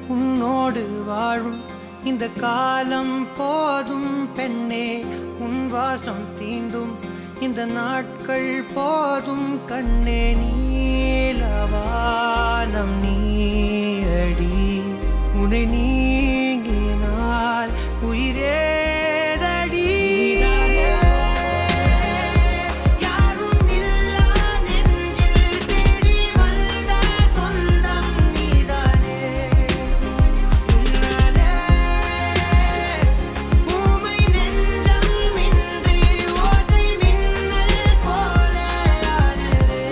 உன்னோடு வாழும் இந்த காலம் போதும் பெண்ணே உன் வாசம் தீண்டும் இந்த நாட்கள் போதும் கண்ணே நீலவானம் நீயடி உனை நீங்கினால் உயிரேதடி யாரும் இல்லா நெஞ்சில் தேடி வந்த சொந்தம் நீதானே உன்னாலே பூமை நெஞ்சம் இன்றி ஓசை மின்னல் போல ஆனதே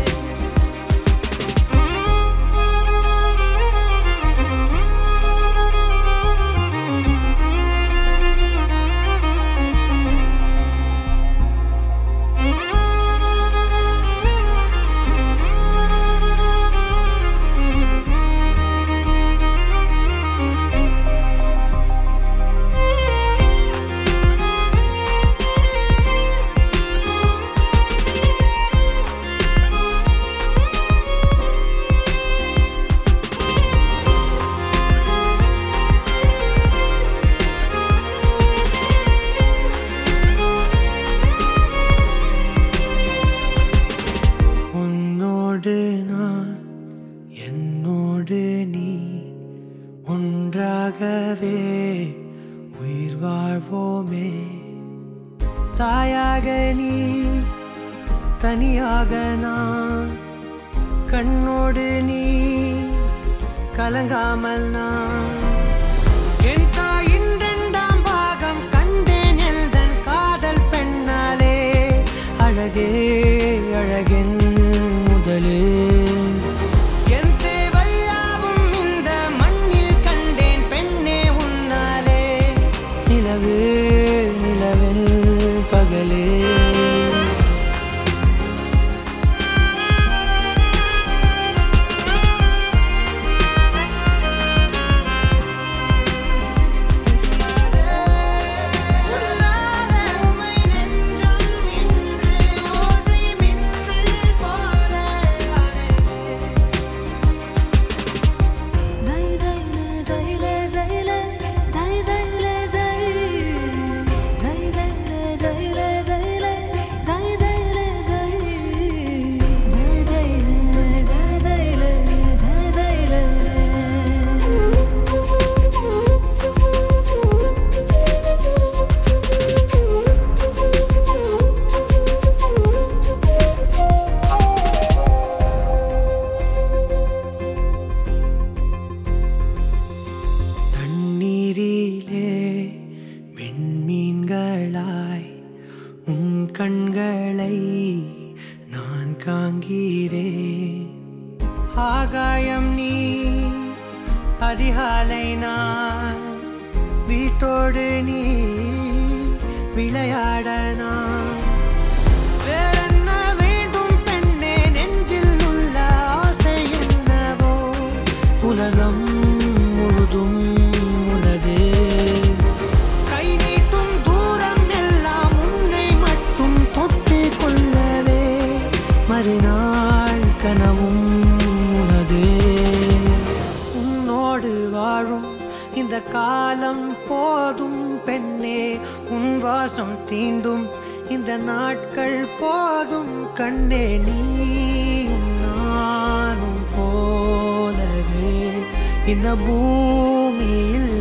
உன்னோடு நான் என்னோடு நீ ஒன்றாகவே உயிர் வாழ்வோமே தாயாக நீ தனியாக நான் கண்ணோடு நீ கலங்காமல் நான் என் தாயின் இரண்டாம் பாகம் கண்டேன் எந்தன் காதல் பெண்ணாலே அழகே அழகென் முதலே என் தேவையாவும் இந்த மண்ணில் கண்டேன் பெண்ணே உன்னாலே நிலவே நிலவென் பகலே உன்னாலே உமை நெஞ்சம் இன்று ஓசை மின்னல் போல Zai zai le zai le zai le zai zai le zai zai zai le zai le zai le zai zai le zai zai zai le zai zai le zai zai தண்ணீரிலே விண்மீன்களாய் உன் கண்களை நான் காண்கிறேன் ஆகாயம் நீ அதிகாலை நான் வீட்டோடு நீ விளையாட நான் வேறென்ன வேண்டும் பெண்ணே நெஞ்சில் உள்ள ஆசை என்னவோ உலகம் முழுதும் உனதே கை நீட்டும் தூரம் எல்லாம் உன்னை மட்டும் தொட்டு கொள்ளவே மறுநாள் கனவும் உனதே உன்னோடு வாழும் இந்த காலம் போதும் பெண்ணே உன் வாசம் தீண்டும் இந்த நாட்கள் போதும் கண்ணே நீயும் நானும் போலவே இந்த பூமியில்